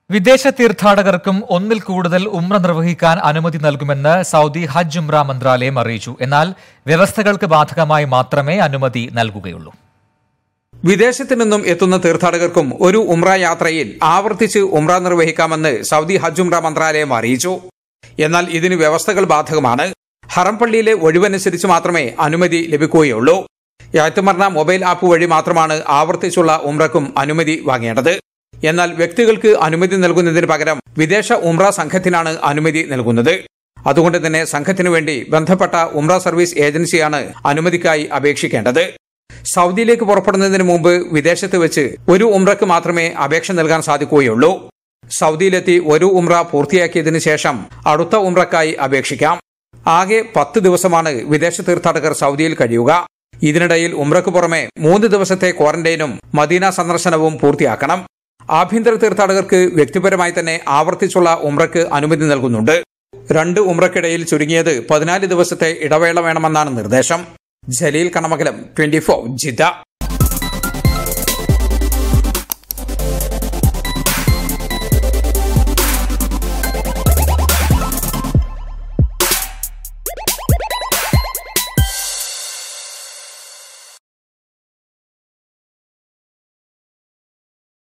വിദേശ തീർത്ഥാടകർക്കും ഒന്നിൽ കൂടുതൽ ഉംറ നിർവഹിക്കാൻ അനുമതി നൽകുമെന്ന് സൗദി ഹജ്ജ് ഉംറ മന്ത്രാലയം അറിയിച്ചു എന്നാൽ വ്യവസ്ഥകൾക്ക് ബാധകമായി മാത്രമേ അനുമതി നൽകുകയുള്ളൂ വിദേശത്തു നിന്നും എത്തുന്ന തീർത്ഥാടകർക്കും ഒരു ഉംറ യാത്രയിൽ ആവർത്തിച്ച് ഉംറ നിർവഹിക്കാമെന്ന് സൗദി ഹജ്ജ് ഉംറ മന്ത്രാലയം അറിയിച്ചു എന്നാൽ ഇതിന് വ്യവസ്ഥകൾ ബാധകമാണ് ഹറം പള്ളിയിലെ ഒഴിവനുസരിച്ച് മാത്രമേ അനുമതി ലഭിക്കുകയുള്ളൂ യാത്തുമർണ മൊബൈൽ ആപ്പ് വഴി മാത്രമാണ് ആവർത്തിച്ചുള്ള ഉംറക്കും അനുമതി വാങ്ങേണ്ടത് എന്നാൽ വ്യക്തികൾക്ക് അനുമതി നൽകുന്നതിന് പകരം വിദേശ ഉംറ സംഘത്തിനാണ് അനുമതി നൽകുന്നത് അതുകൊണ്ട് തന്നെ സംഘത്തിനു വേണ്ടി ബന്ധപ്പെട്ട ഉംറ സർവീസ് ഏജൻസിയാണ് അനുമതിക്കായി അപേക്ഷിക്കേണ്ടത് സൗദിയിലേക്ക് പുറപ്പെടുന്നതിന് മുമ്പ് വിദേശത്ത് വെച്ച് ഒരു ഉംറയ്ക്ക് മാത്രമേ അപേക്ഷ നൽകാൻ സാധിക്കുകയുള്ളൂ സൗദിയിലെത്തി ഒരു ഉംറ പൂർത്തിയാക്കിയതിനു ശേഷം അടുത്ത ഉംറക്കായി അപേക്ഷിക്കാം ആകെ പത്ത് ദിവസമാണ് വിദേശ തീർത്ഥാടകർ സൗദിയിൽ കഴിയുക ഇതിനിടയിൽ ഉംറയ്ക്ക് പുറമെ മൂന്ന് ദിവസത്തെ ക്വാറന്റൈനും മദീന സന്ദർശനവും പൂർത്തിയാക്കണം ആഭ്യന്തര തീർത്ഥാടകർക്ക് വ്യക്തിപരമായി തന്നെ ആവർത്തിച്ചുള്ള ഉംറയ്ക്ക് അനുമതി നൽകുന്നുണ്ട് രണ്ട് ഉംറയ്ക്കിടയിൽ ചുരുങ്ങിയത് പതിനാല് ദിവസത്തെ ഇടവേള വേണമെന്നാണ് നിർദ്ദേശം Jaleel Kanamakalam twenty four Jeddah